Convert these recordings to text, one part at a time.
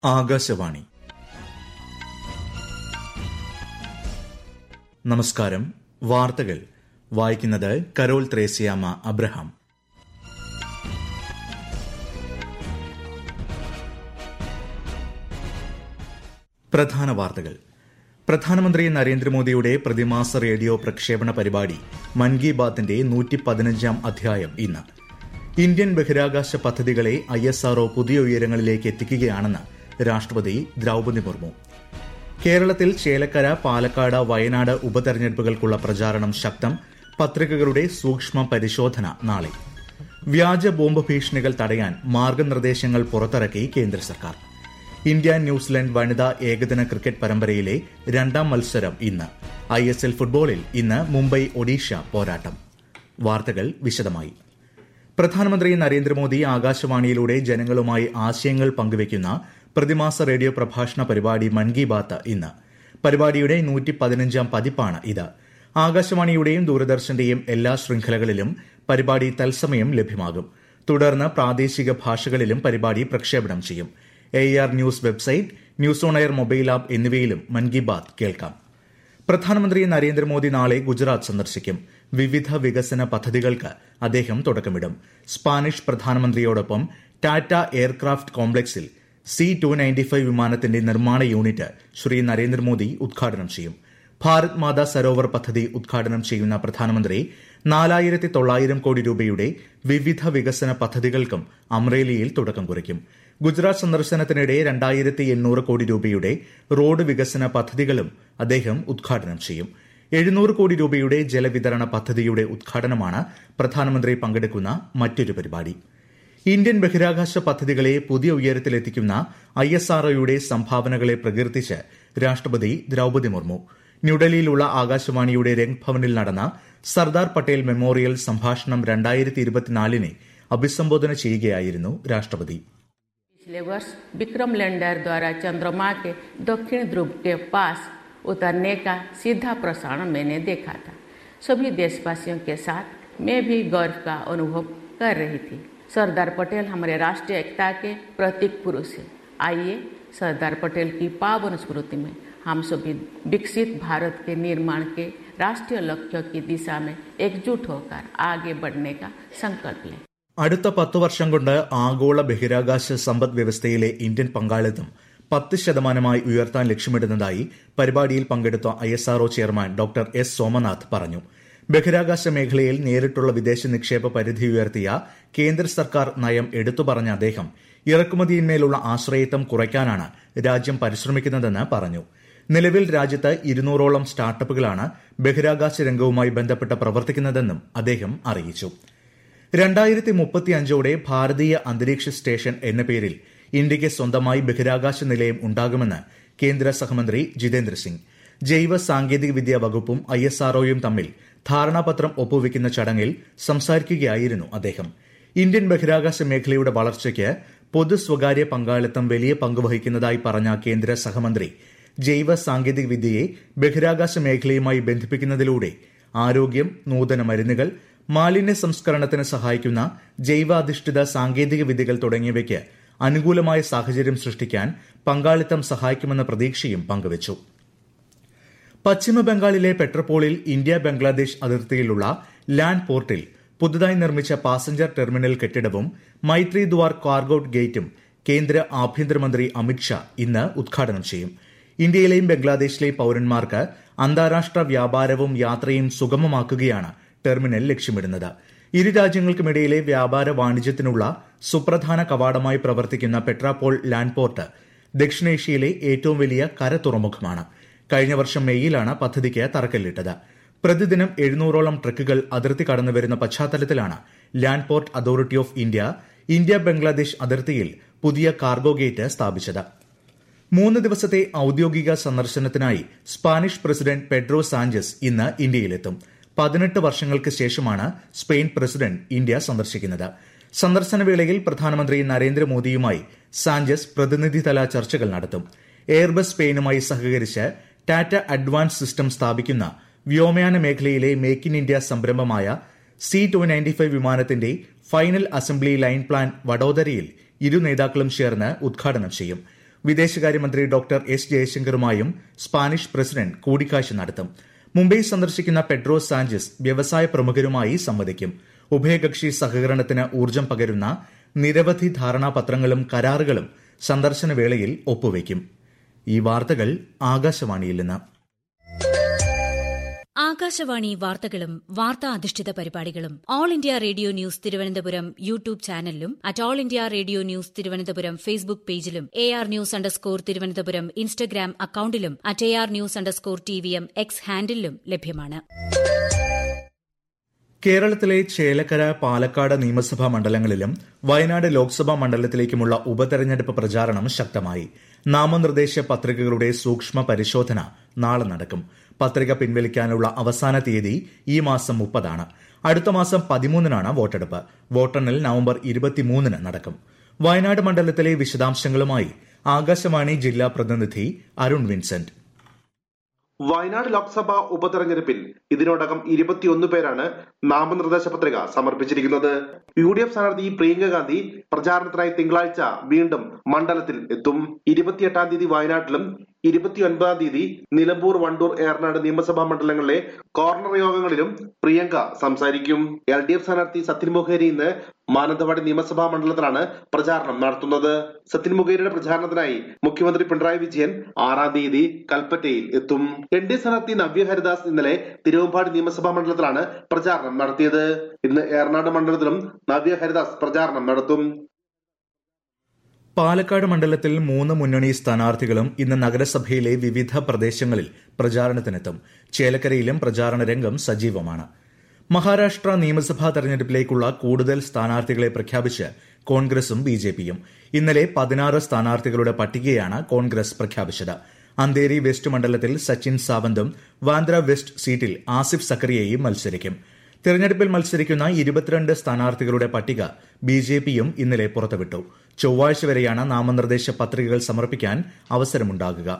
ആകാശവാണി നമസ്കാരം വാർത്തകൾ വായിക്കുന്നത് കരോൾ ത്രേസ്യാമ അബ്രഹാം പ്രധാന വാർത്തകൾ പ്രധാനമന്ത്രി നരേന്ദ്രമോദിയുടെ പ്രതിമാസ റേഡിയോ പ്രക്ഷേപണ പരിപാടി മൻ കി ബാത്തിന്റെ നൂറ്റി പതിനഞ്ചാം അധ്യായം ഇന്ന് ഇന്ത്യൻ ബഹിരാകാശ പദ്ധതികളെ ഐ എസ് ആർഒ പുതിയ ഉയരങ്ങളിലേക്ക് എത്തിക്കുകയാണെന്ന് രാഷ്ട്രപതി ദ്രൌപദി മുർമു കേരളത്തിൽ ചേലക്കര പാലക്കാട് വയനാട് ഉപതെരഞ്ഞെടുപ്പുകൾക്കുള്ള പ്രചാരണം ശക്തം പത്രികകളുടെ സൂക്ഷ്മ പരിശോധന നാളെ വ്യാജ ബോംബ് ഭീഷണികൾ തടയാൻ മാർഗനിർദ്ദേശങ്ങൾ പുറത്തിറക്കി കേന്ദ്ര സർക്കാർ ഇന്ത്യ ന്യൂസിലൻഡ് വനിതാ ഏകദിന ക്രിക്കറ്റ് പരമ്പരയിലെ രണ്ടാം മത്സരം ഇന്ന് ഐ എസ് എൽ ഫുട്ബോളിൽ ഇന്ന് മുംബൈ ഒഡീഷ പോരാട്ടം വാർത്തകൾ വിശദമായി പ്രധാനമന്ത്രി നരേന്ദ്രമോദി ആകാശവാണിയിലൂടെ ജനങ്ങളുമായി ആശയങ്ങൾ പങ്കുവയ്ക്കുന്ന പ്രതിമാസ റേഡിയോ പ്രഭാഷണ പരിപാടി മൻ കി ബാത്ത് ഇന്ന് പരിപാടിയുടെ നൂറ്റി പതിനഞ്ചാം പതിപ്പാണ് ഇത് ആകാശവാണിയുടെയും ദൂരദർശന്റെയും എല്ലാ ശൃംഖലകളിലും പരിപാടി തത്സമയം ലഭ്യമാകും തുടർന്ന് പ്രാദേശിക ഭാഷകളിലും പരിപാടി പ്രക്ഷേപണം ചെയ്യും A R news website news on air mobile app എന്നിവയിലും മൻ കി ബാത്ത് കേൾക്കാം പ്രധാനമന്ത്രി നരേന്ദ്രമോദി നാളെ ഗുജറാത്ത് സന്ദർശിക്കും വിവിധ വികസന പദ്ധതികൾക്ക് അദ്ദേഹം തുടക്കമിടും സ്പാനിഷ് പ്രധാനമന്ത്രിയോടൊപ്പം ടാറ്റ എയർക്രാഫ്റ്റ് കോംപ്ലക്സിൽ സി ടു നയൻറ്റി ഫൈവ് വിമാനത്തിന്റെ നിർമ്മാണ യൂണിറ്റ് ശ്രീ നരേന്ദ്രമോദി ഉദ്ഘാടനം ചെയ്യും ഭാരത് മാതാ സരോവർ പദ്ധതി ഉദ്ഘാടനം ചെയ്യുന്ന പ്രധാനമന്ത്രി നാലായിരത്തി തൊള്ളായിരം കോടി രൂപയുടെ വിവിധ വികസന പദ്ധതികൾക്കും അമ്രേലിയിൽ തുടക്കം കുറിക്കും ഗുജറാത്ത് സന്ദർശനത്തിനിടെ രണ്ടായിരത്തി എണ്ണൂറ് കോടി രൂപയുടെ റോഡ് വികസന പദ്ധതികളും അദ്ദേഹം ഉദ്ഘാടനം ചെയ്യും എഴുന്നൂറ് കോടി രൂപയുടെ ജലവിതരണ പദ്ധതിയുടെ ഉദ്ഘാടനമാണ് പ്രധാനമന്ത്രി പങ്കെടുക്കുന്ന മറ്റൊരു പരിപാടി ഇന്ത്യൻ ബഹിരാകാശ പദ്ധതികളെ പുതിയ ഉയരത്തിലെത്തിക്കുന്ന ഐ എസ് ആർഒയുടെ സംഭാവനകളെ പ്രകീർത്തിച്ച് രാഷ്ട്രപതി ദ്രൌപദി മുർമു ന്യൂഡൽഹിയിലുള്ള ആകാശവാണിയുടെ രംഗ് ഭവനിൽ നടന്ന സർദാർ പട്ടേൽ മെമ്മോറിയൽ സംഭാഷണം രണ്ടായിരത്തി ഇരുപത്തിനാലിനെ അഭിസംബോധന ചെയ്യുകയായിരുന്നു രാഷ്ട്രപതി पिछले वर्ष विक्रम लैंडर द्वारा चंद्रमा के दक्षिण ध्रुव के पास उतरने का सीधा प्रसारण मैंने देखा था सभी देशवासियों के साथ मैं भी गर्व का अनुभव कर रही थी सरदार पटेल हमारे राष्ट्रीय एकता के प्रतीक पुरुष हैं आइए सरदार पटेल की पावन स्मृति में हम सभी विकसित भारत के निर्माण के राष्ट्रीय लक्ष्यों की दिशा में एकजुट होकर आगे बढ़ने का संकल्प लें അടുത്ത പത്ത് വർഷം കൊണ്ട് ആഗോള ബഹിരാകാശ സമ്പദ് വ്യവസ്ഥയിലെ ഇന്ത്യൻ പങ്കാളിത്തം പത്ത് ശതമാനമായി ഉയർത്താൻ ലക്ഷ്യമിടുന്നതായി പരിപാടിയിൽ പങ്കെടുത്ത I S RO chairman doctor S Somanath പറഞ്ഞു ബഹിരാകാശ മേഖലയിൽ നേരിട്ടുള്ള വിദേശ നിക്ഷേപ പരിധി ഉയർത്തിയ കേന്ദ്ര സർക്കാർ നയം എടുത്തു പറഞ്ഞ അദ്ദേഹം ഇറക്കുമതിയിന്മേലുള്ള ആശ്രയത്വം കുറയ്ക്കാനാണ് രാജ്യം പരിശ്രമിക്കുന്നതെന്ന് പറഞ്ഞു നിലവിൽ രാജ്യത്ത് ഇരുന്നൂറോളം സ്റ്റാർട്ടപ്പുകളാണ് ബഹിരാകാശ രംഗവുമായി ബന്ധപ്പെട്ട് പ്രവർത്തിക്കുന്നതെന്നും അദ്ദേഹം അറിയിച്ചു രണ്ടായിരത്തി മുപ്പത്തിയഞ്ചോടെ ഭാരതീയ അന്തരീക്ഷ സ്റ്റേഷൻ എന്ന പേരിൽ ഇന്ത്യയ്ക്ക് സ്വന്തമായി ബഹിരാകാശ നിലയം ഉണ്ടാകുമെന്ന് കേന്ദ്ര സഹമന്ത്രി ജിതേന്ദ്ര സിംഗ് ജൈവ സാങ്കേതിക വിദ്യാ വകുപ്പും ഐ എസ് ആർഒയും തമ്മിൽ ധാരണാപത്രം ഒപ്പുവെക്കുന്ന ചടങ്ങിൽ സംസാരിക്കുകയായിരുന്നു അദ്ദേഹം ഇന്ത്യൻ ബഹിരാകാശ മേഖലയുടെ വളർച്ചയ്ക്ക് പൊതു സ്വകാര്യ പങ്കാളിത്തം വലിയ പങ്കുവഹിക്കുന്നതായി പറഞ്ഞ കേന്ദ്ര സഹമന്ത്രി ജൈവ സാങ്കേതിക വിദ്യയെ ബഹിരാകാശ മേഖലയുമായി ബന്ധിപ്പിക്കുന്നതിലൂടെ ആരോഗ്യം നൂതന മരുന്നുകൾ മാലിന്യ സംസ്കരണത്തിന് സഹായിക്കുന്ന ജൈവാധിഷ്ഠിത സാങ്കേതിക വിദ്യകൾ തുടങ്ങിയവയ്ക്ക് അനുകൂലമായ സാഹചര്യം സൃഷ്ടിക്കാൻ പങ്കാളിത്തം സഹായിക്കുമെന്ന പ്രതീക്ഷയും പങ്കുവച്ചു പശ്ചിമബംഗാളിലെ പെട്രപോളിൽ ഇന്ത്യ ബംഗ്ലാദേശ് അതിർത്തിയിലുള്ള ലാൻഡ് പോർട്ടിൽ പുതുതായി നിർമ്മിച്ച പാസഞ്ചർ ടെർമിനൽ കെട്ടിടവും മൈത്രി ദ്വാർ കാർഗൌട്ട് ഗേറ്റും കേന്ദ്ര ആഭ്യന്തരമന്ത്രി അമിത്ഷാ ഇന്ന് ഉദ്ഘാടനം ചെയ്യും ഇന്ത്യയിലെയും ബംഗ്ലാദേശിലെയും പൌരന്മാർക്ക് അന്താരാഷ്ട്ര വ്യാപാരവും യാത്രയും സുഗമമാക്കുകയാണ് ടെർമിനൽ ലക്ഷ്യമിടുന്നത് ഇരു രാജ്യങ്ങൾക്കുമിടയിലെ വ്യാപാര വാണിജ്യത്തിനുള്ള സുപ്രധാന കവാടമായി പ്രവർത്തിക്കുന്ന പെട്രാപോൾ ലാൻഡ് പോർട്ട് ദക്ഷിണേഷ്യയിലെ ഏറ്റവും വലിയ കര തുറമുഖമാണ് കഴിഞ്ഞ വർഷം മെയ്യിലാണ് പദ്ധതിക്ക് തറക്കല്ലിട്ടത് പ്രതിദിനം എഴുന്നൂറോളം ട്രക്കുകൾ അതിർത്തി കടന്നുവരുന്ന പശ്ചാത്തലത്തിലാണ് land port authority of India India Bangladesh അതിർത്തിയിൽ പുതിയ കാർഗോ ഗേറ്റ് സ്ഥാപിച്ചത് മൂന്ന് ദിവസത്തെ ഔദ്യോഗിക സന്ദർശനത്തിനായി സ്പാനിഷ് പ്രസിഡന്റ് പെഡ്രോ സാഞ്ചസ് ഇന്ന് ഇന്ത്യയിലെത്തും പതിനെട്ട് വർഷങ്ങൾക്ക് ശേഷമാണ് സ്പെയിൻ പ്രസിഡന്റ് ഇന്ത്യ സന്ദർശിക്കുന്നത് സന്ദർശന വേളയിൽ പ്രധാനമന്ത്രി നരേന്ദ്രമോദിയുമായി സാഞ്ചസ് പ്രതിനിധിതല ചർച്ചകൾ നടത്തും എയർബസ് സ്പെയിനുമായി സഹകരിച്ച് ടാറ്റ അഡ്വാൻസ് സിസ്റ്റം സ്ഥാപിക്കുന്ന വ്യോമയാന മേഖലയിലെ മേക്ക് ഇൻ ഇന്ത്യ സംരംഭമായ സി ടു നയൻറ്റി ഫൈവ് വിമാനത്തിന്റെ ഫൈനൽ അസംബ്ലി ലൈൻ പ്ലാൻ വഡോദരയിൽ ഇരു നേതാക്കളും ചേർന്ന് ഉദ്ഘാടനം ചെയ്യും വിദേശകാര്യമന്ത്രി ഡോക്ടർ എസ് ജയശങ്കറുമായും സ്പാനിഷ് പ്രസിഡന്റ് കൂടിക്കാഴ്ച നടത്തും മുംബൈ സന്ദർശിക്കുന്ന പെഡ്രോ സാഞ്ചസ് വ്യവസായ പ്രമുഖരുമായി സംവദിക്കും ഉഭയകക്ഷി സഹകരണത്തിന് ഊർജ്ജം പകരുന്ന നിരവധി ധാരണാപത്രങ്ങളും കരാറുകളും സന്ദർശന വേളയിൽ ഒപ്പുവയ്ക്കും ഈ വാർത്തകൾ ആകാശവാണിയിൽ നിന്ന് ആകാശവാണി വാർത്തകളും വാർത്താ അധിഷ്ഠിത പരിപാടികളും All India Radio news Thiruvananthapuram YouTube ചാനലിലും at All India Radio news Thiruvananthapuram Facebook പേജിലും A R news underscore Thiruvananthapuram Instagram അക്കൌണ്ടിലും at A R news underscore T V M X ഹാൻഡിലും ലഭ്യമാണ് കേരളത്തിലെ ചേലക്കര പാലക്കാട് നിയമസഭാ മണ്ഡലങ്ങളിലും വയനാട് ലോക്സഭാ മണ്ഡലത്തിലേക്കുമുള്ള ഉപതെരഞ്ഞെടുപ്പ് പ്രചാരണം ശക്തമായി നാമനിർദ്ദേശ പത്രികകളുടെ സൂക്ഷ്മ പരിശോധന നാളെ നടക്കും പത്രിക പിൻവലിക്കാനുള്ള അവസാന തീയതി ഈ മാസം മുപ്പതാണ് അടുത്ത മാസം പതിമൂന്നിനാണ് വോട്ടെടുപ്പ് വോട്ടെണ്ണൽ നവംബർ ഇരുപത്തിമൂന്നിന് നടക്കും വയനാട് മണ്ഡലത്തിലെ വിശദാംശങ്ങളുമായി ആകാശവാണി ജില്ലാ പ്രതിനിധി അരുൺ വിൻസെന്റ് വയനാട് ലോക്സഭാ ഉപതെരഞ്ഞെടുപ്പിൽ ഇതിനോടകം ഇരുപത്തിയൊന്ന് പേരാണ് നാമനിർദ്ദേശ പത്രിക സമർപ്പിച്ചിരിക്കുന്നത് യു ഡി എഫ് സ്ഥാനാർത്ഥി പ്രിയങ്ക ഗാന്ധി പ്രചാരണത്തിനായി തിങ്കളാഴ്ച വീണ്ടും മണ്ഡലത്തിൽ എത്തും ഇരുപത്തിയെട്ടാം തീയതി വയനാട്ടിലും ഇരുപത്തിയൊൻപതാം തീയതി നിലമ്പൂർ വണ്ടൂർ ഏറനാട് നിയമസഭാ മണ്ഡലങ്ങളിലെ കോർണർ യോഗങ്ങളിലും പ്രിയങ്ക സംസാരിക്കും എൽ ഡി എഫ് സ്ഥാനാർത്ഥി സത്യൻ മുഖേരി ഇന്ന് മാനന്തവാടി നിയമസഭാ മണ്ഡലത്തിലാണ് പ്രചാരണം നടത്തുന്നത് സത്യൻ മുഖേരിയുടെ പ്രചാരണത്തിനായി മുഖ്യമന്ത്രി പിണറായി വിജയൻ ആറാം തീയതി കൽപ്പറ്റയിൽ എത്തും എൻ ഡി സ്ഥാനാർത്ഥി നവ്യ ഹരിദാസ് ഇന്നലെ തിരുവമ്പാടി നിയമസഭാ മണ്ഡലത്തിലാണ് പ്രചാരണം നടത്തിയത് ഇന്ന് ഏറനാട് മണ്ഡലത്തിലും നവ്യ ഹരിദാസ് പ്രചാരണം നടത്തും പാലക്കാട് മണ്ഡലത്തിൽ മൂന്ന് മുന്നണി സ്ഥാനാർത്ഥികളും ഇന്ന് നഗരസഭയിലെ വിവിധ പ്രദേശങ്ങളിൽ പ്രചാരണത്തിനെത്തും ചേലക്കരയിലും പ്രചാരണ രംഗം സജീവമാണ് മഹാരാഷ്ട്ര നിയമസഭാ തെരഞ്ഞെടുപ്പിലേക്കുള്ള കൂടുതൽ സ്ഥാനാർത്ഥികളെ പ്രഖ്യാപിച്ച് കോൺഗ്രസും ബിജെപിയും ഇന്നലെ പതിനാറ് സ്ഥാനാർത്ഥികളുടെ പട്ടികയാണ് കോൺഗ്രസ് പ്രഖ്യാപിച്ചത് അന്തേരി വെസ്റ്റ് മണ്ഡലത്തിൽ സച്ചിൻ സാവന്തും വാന്ദ്ര വെസ്റ്റ് സീറ്റിൽ ആസിഫ് സക്കറിയയും മത്സരിക്കും തെരഞ്ഞെടുപ്പിൽ മത്സരിക്കുന്ന ഇരുപത്തിരണ്ട് സ്ഥാനാർത്ഥികളുടെ പട്ടിക ബിജെപിയും ഇന്നലെ പുറത്തുവിട്ടു ചൊവ്വാഴ്ച വരെയാണ് നാമനിർദ്ദേശ പത്രികകൾ സമർപ്പിക്കാൻ അവസരമുണ്ടാകുക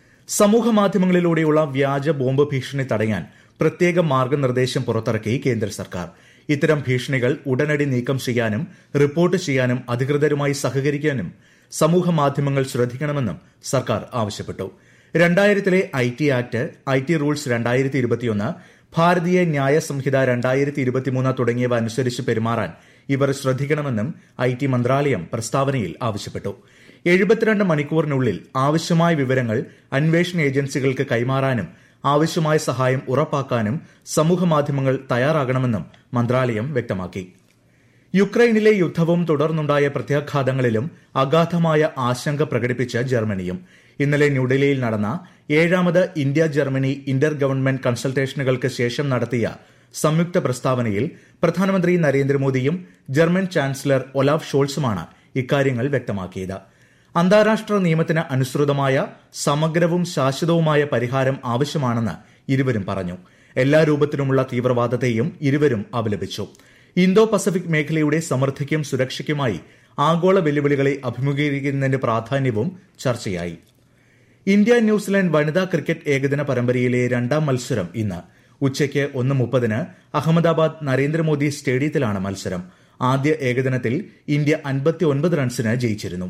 സമൂഹ മാധ്യമങ്ങളിലൂടെയുള്ള വ്യാജ ബോംബ് ഭീഷണി തടയാൻ പ്രത്യേക മാർഗനിർദ്ദേശം പുറത്തിറക്കി കേന്ദ്ര സർക്കാർ ഇത്തരം ഭീഷണികൾ ഉടനടി നീക്കം ചെയ്യാനും റിപ്പോർട്ട് ചെയ്യാനും അധികൃതരുമായി സഹകരിക്കാനും സമൂഹ മാധ്യമങ്ങൾ ശ്രദ്ധിക്കണമെന്നും സർക്കാർ ആവശ്യപ്പെട്ടു രണ്ടായിരത്തിലെ I T act I T rules രണ്ടായിരത്തി ഇരുപത്തിയൊന്ന് ഭാരതീയ ന്യായ സംഹിത രണ്ടായിരത്തി ഇരുപത്തിമൂന്ന് തുടങ്ങിയവ അനുസരിച്ച് പെരുമാറാൻ ഇവർ ശ്രദ്ധിക്കണമെന്നും ഐ ടി മന്ത്രാലയം പ്രസ്താവനയിൽ ആവശ്യപ്പെട്ടു എഴുപത്തിരണ്ട് മണിക്കൂറിനുള്ളിൽ ആവശ്യമായ വിവരങ്ങൾ അന്വേഷണ ഏജൻസികൾക്ക് കൈമാറാനും ആവശ്യമായ സഹായം ഉറപ്പാക്കാനും സമൂഹമാധ്യമങ്ങൾ തയ്യാറാകണമെന്നും മന്ത്രാലയം വ്യക്തമാക്കി യുക്രൈനിലെ യുദ്ധവും തുടർന്നുണ്ടായ പ്രത്യാഘാതങ്ങളിലും അഗാധമായ ആശങ്ക പ്രകടിപ്പിച്ച ജർമ്മനിയും ഇന്നലെ ന്യൂഡൽഹിയിൽ നടന്ന ഏഴാമത് ഇന്ത്യ ജർമ്മനി ഇന്റർ ഗവൺമെന്റ് കൺസൾട്ടേഷനുകൾക്ക് ശേഷം നടത്തിയ സംയുക്ത പ്രസ്താവനയിൽ പ്രധാനമന്ത്രി നരേന്ദ്രമോദിയും ജർമ്മൻ ചാൻസലർ ഒലാഫ് ഷോൾസുമാണ് ഇക്കാര്യങ്ങൾ വ്യക്തമാക്കിയത് അന്താരാഷ്ട്ര നിയമത്തിന് അനുസൃതമായ സമഗ്രവും ശാശ്വതവുമായ പരിഹാരം ആവശ്യമാണെന്ന് ഇരുവരും പറഞ്ഞു എല്ലാ രൂപത്തിലുമുള്ള തീവ്രവാദത്തെയും ഇരുവരും അപലപിച്ചു ഇന്തോ പസഫിക് മേഖലയുടെ സമൃദ്ധിക്കും സുരക്ഷയ്ക്കുമായി ആഗോള വെല്ലുവിളികളെ അഭിമുഖീകരിക്കുന്നതിന്റെ പ്രാധാന്യവും ചർച്ചയായി ഇന്ത്യ ന്യൂസിലാൻഡ് വനിതാ ക്രിക്കറ്റ് ഏകദിന പരമ്പരയിലെ രണ്ടാം മത്സരം ഇന്ന് ഉച്ചയ്ക്ക് ഒന്ന് മുപ്പതിന് അഹമ്മദാബാദ് നരേന്ദ്രമോദി സ്റ്റേഡിയത്തിലാണ് മത്സരം ആദ്യ ഏകദിനത്തിൽ ഇന്ത്യ അൻപത്തിയൊൻപത് റൺസിന് ജയിച്ചിരുന്നു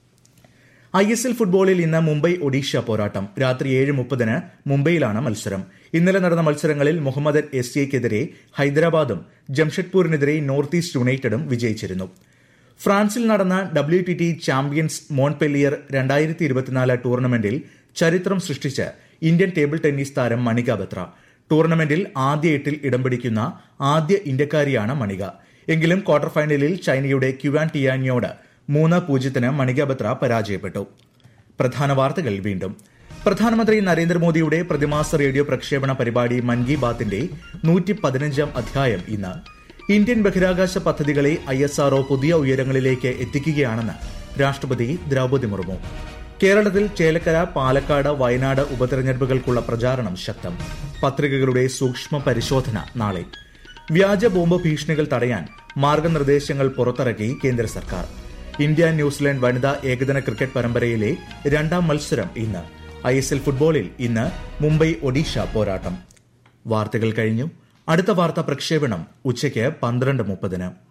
ഐ എസ് എൽ ഫുട്ബോളിൽ ഇന്ന് മുംബൈ ഒഡീഷ പോരാട്ടം രാത്രി ഏഴ് മുപ്പതിന് മുംബൈയിലാണ് മത്സരം ഇന്നലെ നടന്ന മത്സരങ്ങളിൽ മുഹമ്മദൻ എസ് സിയെക്കെതിരെ ഹൈദരാബാദും ജംഷഡ്പൂരിനെതിരെ നോർത്ത് ഈസ്റ്റ് യുണൈറ്റഡും വിജയിച്ചിരുന്നു ഫ്രാൻസിൽ നടന്ന W T T champions Montpellier രണ്ടായിരത്തി ഇരുപത്തിനാല് ടൂർണമെന്റിൽ ചരിത്രം സൃഷ്ടിച്ച് ഇന്ത്യൻ ടേബിൾ ടെന്നീസ് താരം മണിക ബത്ര ടൂർണമെന്റിൽ ആദ്യ എട്ടിൽ ഇടം പിടിക്കുന്ന ആദ്യ ഇന്ത്യക്കാരിയാണ് മണിക എങ്കിലും ക്വാർട്ടർ ഫൈനലിൽ ചൈനയുടെ ക്യുവാൻ ടിയാനിയോട് മൂന്ന് പൂജ്യത്തിന് മണിക ബത്ര പരാജയപ്പെട്ടു പ്രധാന വാർത്തകൾ വീണ്ടും പ്രധാനമന്ത്രി നരേന്ദ്രമോദിയുടെ പ്രതിമാസ റേഡിയോ പ്രക്ഷേപണ പരിപാടി മൻ കി ബാത്തിന്റെ നൂറ്റി പതിനഞ്ചാം അധ്യായം ഇന്ന് ഇന്ത്യൻ ബഹിരാകാശ പദ്ധതികളെ ഐ എസ് ആർഒ പുതിയ ഉയരങ്ങളിലേക്ക് എത്തിക്കുകയാണെന്ന് രാഷ്ട്രപതി ദ്രൌപതി മുർമു കേരളത്തിൽ ചേലക്കര പാലക്കാട് വയനാട് ഉപതെരഞ്ഞെടുപ്പുകൾക്കുള്ള പ്രചാരണം ശക്തം പത്രികകളുടെ സൂക്ഷ്മ പരിശോധന നാളെ വ്യാജ ബോംബ് ഭീഷണികൾ തടയാൻ മാർഗനിർദ്ദേശങ്ങൾ പുറത്തിറക്കി കേന്ദ്ര സർക്കാർ ഇന്ത്യ ന്യൂസിലാൻഡ് വനിതാ ഏകദിന ക്രിക്കറ്റ് പരമ്പരയിലെ രണ്ടാം മത്സരം ഇന്ന് ഐ എസ് എൽ ഫുട്ബോളിൽ ഇന്ന് മുംബൈ ഒഡീഷ പോരാട്ടം വാർത്തകൾ കഴിഞ്ഞു അടുത്ത വാർത്താ പ്രക്ഷേപണം ഉച്ചയ്ക്ക് പന്ത്രണ്ട് മുപ്പതിന്